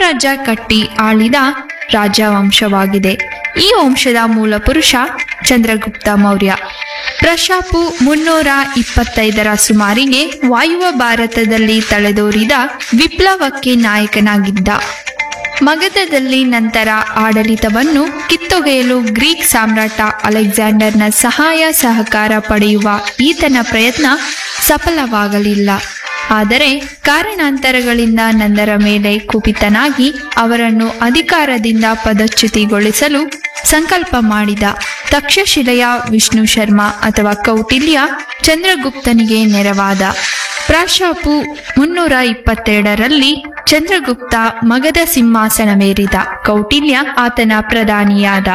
ಸಾಮ್ರಾಜ್ಯ ಕಟ್ಟಿ ಆಳಿದ ರಾಜವಂಶವಾಗಿದೆ ಈ ವಂಶದ ಮೂಲ ಪುರುಷ ಚಂದ್ರಗುಪ್ತ ಮೌರ್ಯ ಪ್ರಶಾಪು ಮುನ್ನೂರ ಇಪ್ಪತ್ತೈದರ ಸುಮಾರಿಗೆ ವಾಯುವ ಭಾರತದಲ್ಲಿ ತಲೆದೋರಿದ ವಿಪ್ಲವಕ್ಕೆ ನಾಯಕನಾಗಿದ್ದ ಮಗಧದಲ್ಲಿ ನಂತರ ಆಡಳಿತವನ್ನು ಕಿತ್ತೊಗೆಯಲು ಗ್ರೀಕ್ ಸಾಮ್ರಾಟ ಅಲೆಕ್ಸಾಂಡರ್ನ ಸಹಾಯ ಸಹಕಾರ ಪಡೆಯುವ ಈತನ ಪ್ರಯತ್ನ ಸಫಲವಾಗಲಿಲ್ಲ ಆದರೆ ಕಾರಣಾಂತರಗಳಿಂದ ನಂದರ ಮೇಲೆ ಕುಪಿತನಾಗಿ ಅವರನ್ನು ಅಧಿಕಾರದಿಂದ ಪದಚ್ಯುತಿಗೊಳಿಸಲು ಸಂಕಲ್ಪ ಮಾಡಿದ ತಕ್ಷಶಿಲೆಯ ವಿಷ್ಣು ಶರ್ಮಾ ಅಥವಾ ಕೌಟಿಲ್ಯ ಚಂದ್ರಗುಪ್ತನಿಗೆ ನೆರವಾದ ಪ್ರಾಶಾಪು ಮುನ್ನೂರ ಇಪ್ಪತ್ತೆರಡರಲ್ಲಿ ಚಂದ್ರಗುಪ್ತ ಮಗಧ ಸಿಂಹಾಸನವೇರಿದ ಕೌಟಿಲ್ಯ ಆತನ ಪ್ರಧಾನಿಯಾದ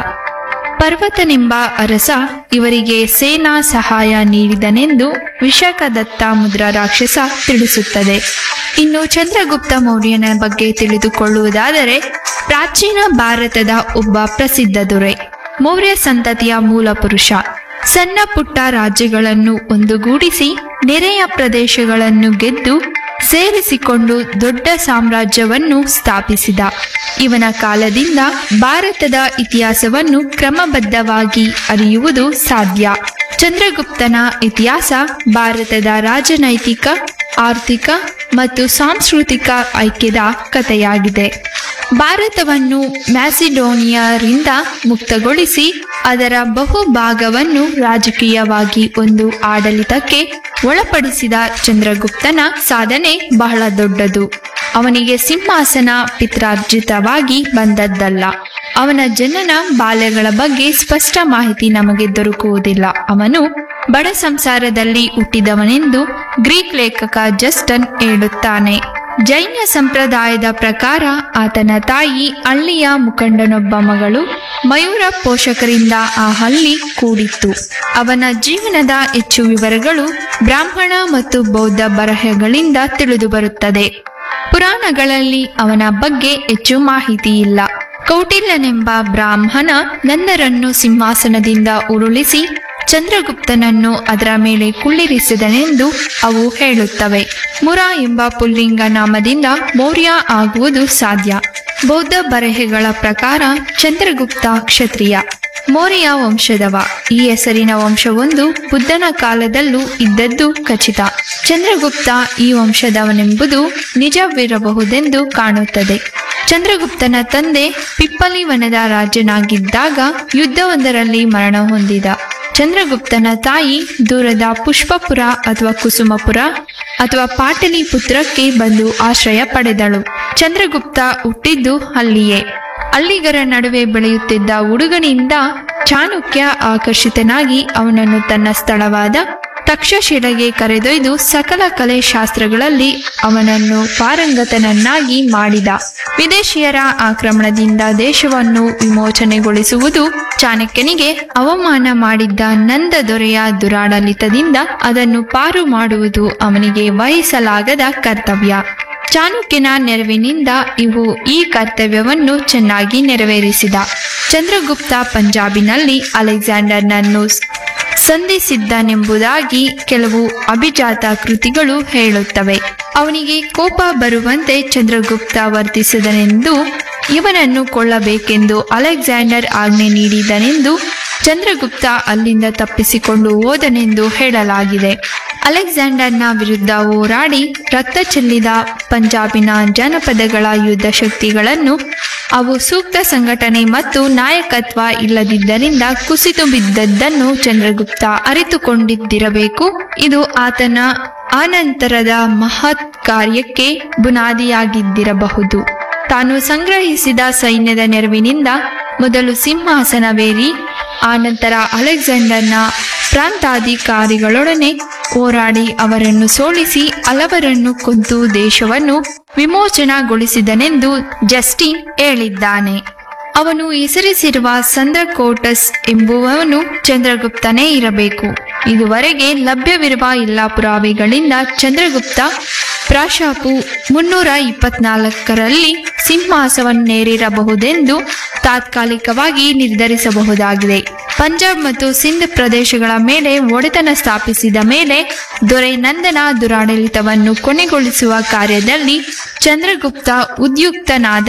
ಪರ್ವತನೆಂಬ ಅರಸ ಇವರಿಗೆ ಸೇನಾ ಸಹಾಯ ನೀಡಿದನೆಂದು ವಿಶಾಖದತ್ತ ಮುದ್ರಾ ರಾಕ್ಷಸ ತಿಳಿಸುತ್ತದೆ ಇನ್ನು ಚಂದ್ರಗುಪ್ತ ಮೌರ್ಯನ ಬಗ್ಗೆ ತಿಳಿದುಕೊಳ್ಳುವುದಾದರೆ ಪ್ರಾಚೀನ ಭಾರತದ ಒಬ್ಬ ಪ್ರಸಿದ್ಧ ದೊರೆ ಮೌರ್ಯ ಸಂತತಿಯ ಮೂಲ ಪುರುಷ ಸಣ್ಣ ಪುಟ್ಟ ರಾಜ್ಯಗಳನ್ನು ಒಂದುಗೂಡಿಸಿ ನೆರೆಯ ಪ್ರದೇಶಗಳನ್ನು ಗೆದ್ದು ಸೇರಿಸಿಕೊಂಡು ದೊಡ್ಡ ಸಾಮ್ರಾಜ್ಯವನ್ನು ಸ್ಥಾಪಿಸಿದ ಇವನ ಕಾಲದಿಂದ ಭಾರತದ ಇತಿಹಾಸವನ್ನು ಕ್ರಮಬದ್ಧವಾಗಿ ಅರಿಯುವುದು ಸಾಧ್ಯ ಚಂದ್ರಗುಪ್ತನ ಇತಿಹಾಸ ಭಾರತದ ರಾಜನೈತಿಕ ಆರ್ಥಿಕ ಮತ್ತು ಸಾಂಸ್ಕೃತಿಕ ಐಕ್ಯದ ಕಥೆಯಾಗಿದೆ ಭಾರತವನ್ನು ಮ್ಯಾಸಿಡೋನಿಯಾರಿಂದ ಮುಕ್ತಗೊಳಿಸಿ ಅದರ ಬಹುಭಾಗವನ್ನು ರಾಜಕೀಯವಾಗಿ ಒಂದು ಆಡಳಿತಕ್ಕೆ ಒಳಪಡಿಸಿದ ಚಂದ್ರಗುಪ್ತನ ಸಾಧನೆ ಬಹಳ ದೊಡ್ಡದು ಅವನಿಗೆ ಸಿಂಹಾಸನ ಪಿತ್ರಾರ್ಜಿತವಾಗಿ ಬಂದದ್ದಲ್ಲ ಅವನ ಜನನ ಬಾಲ್ಯಗಳ ಬಗ್ಗೆ ಸ್ಪಷ್ಟ ಮಾಹಿತಿ ನಮಗೆ ದೊರಕುವುದಿಲ್ಲ ಅವನು ಬಡ ಸಂಸಾರದಲ್ಲಿ ಹುಟ್ಟಿದವನೆಂದು ಗ್ರೀಕ್ ಲೇಖಕ ಜಸ್ಟನ್ ಹೇಳುತ್ತಾನೆ ಜೈನ ಸಂಪ್ರದಾಯದ ಪ್ರಕಾರ ಆತನ ತಾಯಿ ಹಳ್ಳಿಯ ಮುಖಂಡನೊಬ್ಬ ಮಗಳು ಮಯೂರ ಪೋಷಕರಿಂದ ಆ ಹಳ್ಳಿ ಕೂಡಿತ್ತು ಅವನ ಜೀವನದ ಹೆಚ್ಚು ವಿವರಗಳು ಬ್ರಾಹ್ಮಣ ಮತ್ತು ಬೌದ್ಧ ಬರಹಗಳಿಂದ ತಿಳಿದುಬರುತ್ತದೆ ಪುರಾಣಗಳಲ್ಲಿ ಅವನ ಬಗ್ಗೆ ಹೆಚ್ಚು ಮಾಹಿತಿ ಇಲ್ಲ ಕೌಟಿಲ್ಯನೆಂಬ ಬ್ರಾಹ್ಮಣ ನಂದರನ್ನು ಸಿಂಹಾಸನದಿಂದ ಉರುಳಿಸಿ ಚಂದ್ರಗುಪ್ತನನ್ನು ಅದರ ಮೇಲೆ ಕುಳ್ಳಿರಿಸಿದನೆಂದು ಅವು ಹೇಳುತ್ತವೆ ಮುರ ಎಂಬ ಪುಲ್ಲಿಂಗ ನಾಮದಿಂದ ಮೌರ್ಯ ಆಗುವುದು ಸಾಧ್ಯ ಬೌದ್ಧ ಬರೆಹಗಳ ಪ್ರಕಾರ ಚಂದ್ರಗುಪ್ತ ಕ್ಷತ್ರಿಯ ಮೌರ್ಯ ವಂಶದವ ಈ ಹೆಸರಿನ ವಂಶವೊಂದು ಬುದ್ಧನ ಕಾಲದಲ್ಲೂ ಇದ್ದದ್ದು ಖಚಿತ ಚಂದ್ರಗುಪ್ತ ಈ ವಂಶದವನೆಂಬುದು ನಿಜವಿರಬಹುದೆಂದು ಕಾಣುತ್ತದೆ ಚಂದ್ರಗುಪ್ತನ ತಂದೆ ಪಿಪ್ಪಲಿವನದ ರಾಜನಾಗಿದ್ದಾಗ ಯುದ್ಧವೊಂದರಲ್ಲಿ ಮರಣ ಹೊಂದಿದ ಚಂದ್ರಗುಪ್ತನ ತಾಯಿ ದೂರದ ಪುಷ್ಪಪುರ ಅಥವಾ ಕುಸುಮಪುರ ಅಥವಾ ಪಾಟಲಿಪುತ್ರಕ್ಕೆ ಬಂದು ಆಶ್ರಯ ಪಡೆದಳು ಚಂದ್ರಗುಪ್ತ ಹುಟ್ಟಿದ್ದು ಅಲ್ಲಿಯೇ ಅಲ್ಲಿಗರ ನಡುವೆ ಬೆಳೆಯುತ್ತಿದ್ದ ಹುಡುಗನಿಂದ ಚಾಣಕ್ಯ ಆಕರ್ಷಿತನಾಗಿ ಅವನನ್ನು ತನ್ನ ಸ್ಥಳವಾದ ತಕ್ಷಶಿಲೆಗೆ ಕರೆದೊಯ್ದು ಸಕಲ ಕಲೆ ಶಾಸ್ತ್ರಗಳಲ್ಲಿ ಅವನನ್ನು ಪಾರಂಗತನನ್ನಾಗಿ ಮಾಡಿದ ವಿದೇಶಿಯರ ಆಕ್ರಮಣದಿಂದ ದೇಶವನ್ನು ವಿಮೋಚನೆಗೊಳಿಸುವುದು ಚಾಣಕ್ಯನಿಗೆ ಅವಮಾನ ಮಾಡಿದ್ದ ನಂದ ದೊರೆಯ ದುರಾಡಳಿತದಿಂದ ಅದನ್ನು ಪಾರು ಮಾಡುವುದು ಅವನಿಗೆ ವಹಿಸಲಾಗದ ಕರ್ತವ್ಯ ಚಾಣಕ್ಯನ ನೆರವಿನಿಂದ ಇವು ಈ ಕರ್ತವ್ಯವನ್ನು ಚೆನ್ನಾಗಿ ನೆರವೇರಿಸಿದ ಚಂದ್ರಗುಪ್ತ ಪಂಜಾಬಿನಲ್ಲಿ ಅಲೆಕ್ಸಾಂಡರ್ನನ್ನು ಸಂಧಿಸಿದ್ದನೆಂಬುದಾಗಿ ಕೆಲವು ಅಭಿಜಾತ ಕೃತಿಗಳು ಹೇಳುತ್ತವೆ ಅವನಿಗೆ ಕೋಪ ಬರುವಂತೆ ಚಂದ್ರಗುಪ್ತ ವರ್ತಿಸಿದನೆಂದು ಇವನನ್ನು ಕೊಳ್ಳಬೇಕೆಂದು ಅಲೆಕ್ಸಾಂಡರ್ ಆಜ್ಞೆ ನೀಡಿದನೆಂದು ಚಂದ್ರಗುಪ್ತ ಅಲ್ಲಿಂದ ತಪ್ಪಿಸಿಕೊಂಡು ಹೋದನೆಂದು ಹೇಳಲಾಗಿದೆ ಅಲೆಕ್ಸಾಂಡರ್ನ ವಿರುದ್ಧ ಹೋರಾಡಿ ರಕ್ತ ಚೆಲ್ಲಿದ ಪಂಜಾಬಿನ ಜನಪದಗಳ ಯುದ್ಧ ಶಕ್ತಿಗಳನ್ನು ಅವು ಸೂಕ್ತ ಸಂಘಟನೆ ಮತ್ತು ನಾಯಕತ್ವ ಇಲ್ಲದಿದ್ದರಿಂದ ಕುಸಿತು ಬಿದ್ದದ್ದನ್ನು ಚಂದ್ರಗುಪ್ತ ಅರಿತುಕೊಂಡಿದ್ದಿರಬೇಕು ಇದು ಆತನ ಆನಂತರದ ಮಹತ್ ಕಾರ್ಯಕ್ಕೆ ಬುನಾದಿಯಾಗಿದ್ದಿರಬಹುದು ತಾನು ಸಂಗ್ರಹಿಸಿದ ಸೈನ್ಯದ ನೆರವಿನಿಂದ ಮೊದಲು ಸಿಂಹಾಸನವೇರಿ ಆನಂತರ ಅಲೆಕ್ಸಾಂಡರ್ನ ಪ್ರಾಂತಾಧಿಕಾರಿಗಳೊಡನೆ ಹೋರಾಡಿ ಅವರನ್ನು ಸೋಲಿಸಿ ಹಲವರನ್ನು ಕೊಂದು ದೇಶವನ್ನು ವಿಮೋಚನಗೊಳಿಸಿದನೆಂದು ಜಸ್ಟಿನ್ ಹೇಳಿದ್ದಾನೆ ಅವನು ಹೆಸರಿಸಿರುವ ಸಂದ್ರಕೋಟಸ್ ಎಂಬುವವನು ಚಂದ್ರಗುಪ್ತನೇ ಇರಬೇಕು ಇದುವರೆಗೆ ಲಭ್ಯವಿರುವ ಎಲ್ಲ ಪುರಾವೆಗಳಿಂದ ಚಂದ್ರಗುಪ್ತ ಪ್ರಾಶಾಪು ಮುನ್ನೂರ ಇಪ್ಪತ್ನಾಲ್ಕರಲ್ಲಿ ಸಿಂಹಾಸವನ್ನೇರಿರಬಹುದೆಂದು ತಾತ್ಕಾಲಿಕವಾಗಿ ನಿರ್ಧರಿಸಬಹುದಾಗಿದೆ ಪಂಜಾಬ್ ಮತ್ತು ಸಿಂಧ್ ಪ್ರದೇಶಗಳ ಮೇಲೆ ಒಡೆತನ ಸ್ಥಾಪಿಸಿದ ಮೇಲೆ ದೊರೆ ನಂದನ ದುರಾಡಳಿತವನ್ನು ಕೊನೆಗೊಳಿಸುವ ಕಾರ್ಯದಲ್ಲಿ ಚಂದ್ರಗುಪ್ತ ಉದ್ಯುಕ್ತನಾದ